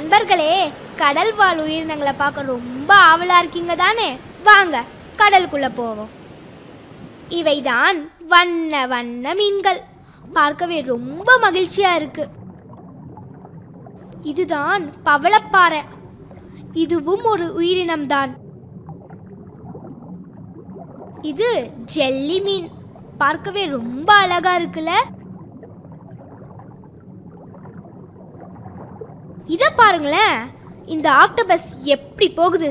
நண்பர்களே கடல் வாழ் உயிரினங்களை பார்க்க ரொம்ப ஆவலா இருக்கீங்க தானே வாங்க கடலுக்குள்ள போவோம் இவைதான் வண்ண வண்ண மீன்கள் பார்க்கவே ரொம்ப மகிழ்ச்சியா இருக்கு இதுதான் பவளப்பாறை இதுவும் ஒரு உயிரினம்தான் இது ஜெல்லி மீன் பார்க்கவே ரொம்ப அழகா இருக்குல்ல இத பாருங்களேன் இந்த ஆக்டோபஸ் எப்படி போகுது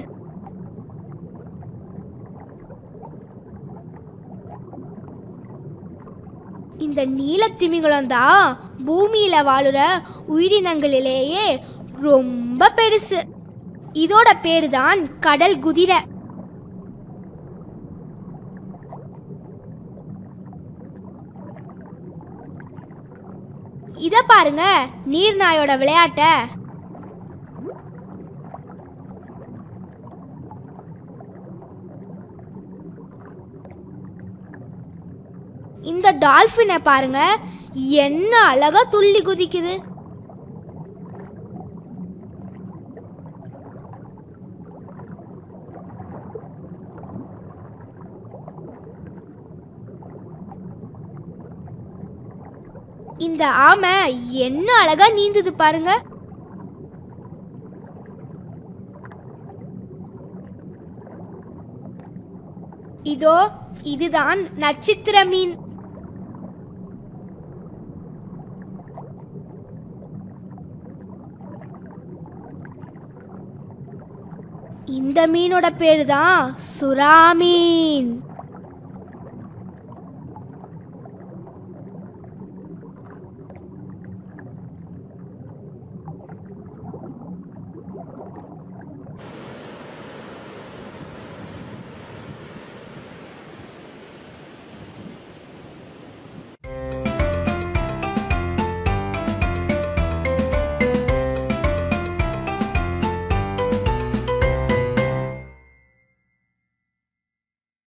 இந்த நீலத்திமிங்கலம் தான் பூமியில வாழுற உயிரினங்களிலேயே ரொம்ப பெருசு இதோட பேரு தான் கடல் குதிரை இத பாருங்க நீர்நாயோட விளையாட்ட இந்த டால்ஃபினை பாருங்க என்ன அழகா துள்ளி குதிக்குது இந்த ஆமை என்ன அழகா நீந்துது பாருங்க இதோ இதுதான் நட்சத்திர மீன் இந்த மீனோட பேரு தான் சுறா மீன்